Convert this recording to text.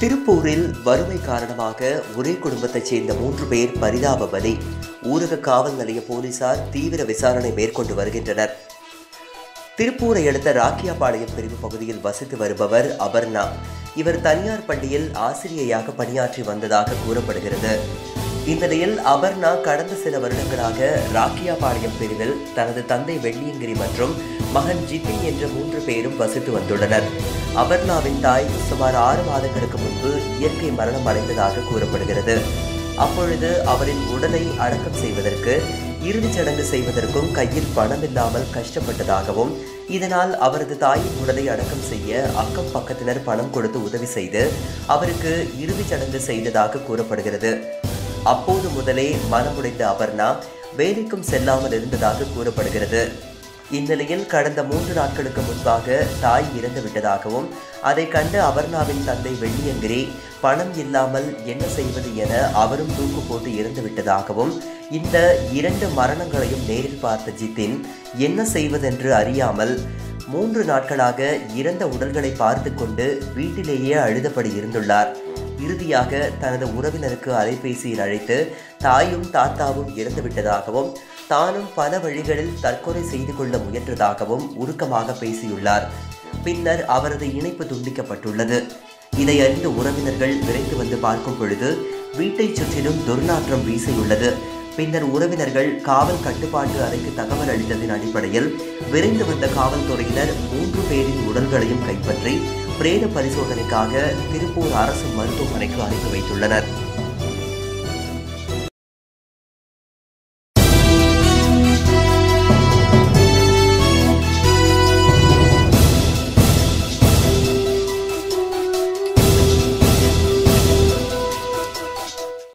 திருப்பூரில் வறுமை காரணமாக ஒரே குடும்பத்தைச் சேர்ந்த மூன்று பேர் பரிதாப பலி ஊரக காவல் நிலைய போலீசார் தீவிர விசாரணை மேற்கொண்டு வருகின்றனர் திருப்பூரை அடுத்த ராக்கியாபாளையம் பிரிவு பகுதியில் வசித்து வருபவர் அபர்ணா இவர் தனியார் பள்ளியில் ஆசிரியையாக பணியாற்றி வந்ததாக கூறப்படுகிறது இந்நிலையில் அபர்ணா கடந்த சில வருடங்களாக ராக்கியாபாளையம் பிரிவில் தனது தந்தை வெள்ளியங்கிரி மற்றும் மகன் ஜித்தின் என்ற மூன்று பேரும் வசித்து வந்துள்ளனர் அபர்ணாவின் தாய் சுமார் ஆறு மாதங்களுக்கு முன்பு இயற்கை மரணம் அடைந்ததாக கூறப்படுகிறது அப்பொழுது அவரின் உடலை அடக்கம் செய்வதற்கு இறுதிச் சடங்கு செய்வதற்கும் கையில் பணம் இல்லாமல் கஷ்டப்பட்டதாகவும் இதனால் அவரது தாயின் உடலை அடக்கம் செய்ய அக்கம் பக்கத்தினர் பணம் கொடுத்து உதவி செய்து அவருக்கு இறுதிச் சடங்கு செய்ததாக கூறப்படுகிறது அப்போது முதலே மனமுடைந்த அபர்ணா வேலைக்கும் செல்லாமல் இருந்ததாக கூறப்படுகிறது இந்நிலையில் கடந்த மூன்று நாட்களுக்கு முன்பாக தாய் இறந்து விட்டதாகவும் அதை கண்டு அபர்ணாவின் தந்தை வெள்ளியங்கிரி பணம் இல்லாமல் என்ன செய்வது என அவரும் தூக்கு போட்டு இறந்து விட்டதாகவும் இந்த இரண்டு மரணங்களையும் நேரில் பார்த்த ஜித்தின் என்ன செய்வதென்று அறியாமல் மூன்று நாட்களாக இறந்த உடல்களை பார்த்து கொண்டு வீட்டிலேயே அழுதபடி இருந்துள்ளார் இறுதியாக தனது உறவினருக்கு அலைபேசியில் அழைத்து தாயும் தாத்தாவும் இறந்து விட்டதாகவும் தானும் பல வழிகளில் தற்கொலை செய்து கொள்ள முயன்றதாகவும் உருக்கமாக பேசியுள்ளார் பின்னர் அவரது இணைப்பு துண்டிக்கப்பட்டுள்ளது இதை அறிந்த உறவினர்கள் விரைந்து வந்து பார்க்கும் பொழுது வீட்டைச் சுற்றிலும் துர்நாற்றம் வீசியுள்ளது பின்னர் உறவினர்கள் காவல் கட்டுப்பாட்டு அறைக்கு தகவல் அளித்ததின் அடிப்படையில் விரைந்து வந்த காவல்துறையினர் மூன்று பேரின் உடல்களையும் கைப்பற்றி பிரேத பரிசோதனைக்காக திருப்பூர் அரசு மருத்துவமனைக்கு அனுப்பி வைத்துள்ளனர்